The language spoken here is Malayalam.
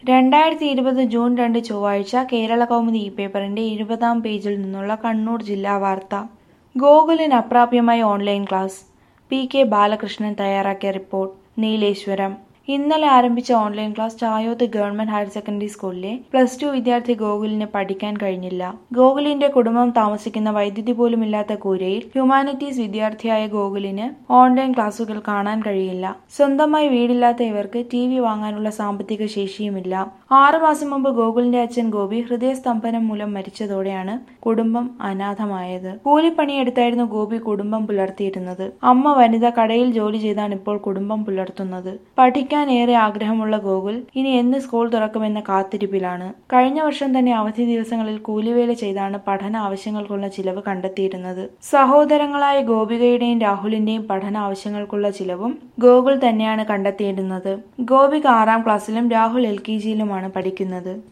രണ്ടായിരത്തി ഇരുപത് ജൂൺ രണ്ട് ചൊവ്വാഴ്ച കേരളകൗമുദി ഈ പേപ്പറിന്റെ ഇരുപതാം പേജിൽ നിന്നുള്ള കണ്ണൂർ ജില്ലാ വാർത്ത ഗോകുലിന് അപ്രാപ്യമായ online class P K Balakrishnan തയ്യാറാക്കിയ റിപ്പോർട്ട് നീലേശ്വരം ഇന്നലെ ആരംഭിച്ച online class Chayoth government higher secondary സ്കൂളിലെ പ്ലസ് ടു വിദ്യാർത്ഥി ഗോകുലിന് പഠിക്കാൻ കഴിഞ്ഞില്ല ഗോകുലിന്റെ കുടുംബം താമസിക്കുന്ന വൈദ്യുതി പോലും ഇല്ലാത്ത കൂരയിൽ ഹ്യൂമാനിറ്റീസ് വിദ്യാർത്ഥിയായ ഗോകുലിന് ഓൺലൈൻ ക്ലാസുകൾ കാണാൻ കഴിയില്ല സ്വന്തമായി വീടില്ലാത്ത ഇവർക്ക് ടി വി വാങ്ങാനുള്ള സാമ്പത്തിക ശേഷിയുമില്ല ആറുമാസം മുമ്പ് ഗോകുലിന്റെ അച്ഛൻ ഗോപി ഹൃദയസ്തംഭനം മൂലം മരിച്ചതോടെയാണ് കുടുംബം അനാഥമായത് കൂലിപ്പണിയെടുത്തായിരുന്നു ഗോപി കുടുംബം പുലർത്തിയിരുന്നത് അമ്മ വനിത കടയിൽ ജോലി ചെയ്താണ് ഇപ്പോൾ കുടുംബം പുലർത്തുന്നത് പഠിക്കാൻ ഏറെ ആഗ്രഹമുള്ള ഗോകുൽ ഇനി എന്ന് സ്കൂൾ തുറക്കുമെന്ന കാത്തിരിപ്പിലാണ് കഴിഞ്ഞ വർഷം തന്നെ അവധി ദിവസങ്ങളിൽ കൂലിവേല ചെയ്താണ് പഠന ആവശ്യങ്ങൾക്കുള്ള ചിലവ് കണ്ടെത്തിയിരുന്നത് സഹോദരങ്ങളായ ഗോപികയുടെയും രാഹുലിന്റെയും പഠന ആവശ്യങ്ങൾക്കുള്ള ചിലവും ഗോകുൽ തന്നെയാണ് കണ്ടെത്തിയിരുന്നത് ഗോപിക ആറാം ക്ലാസ്സിലും രാഹുൽ എൽ കെ ജിയിലുമാണ് പഠിക്കുന്നത്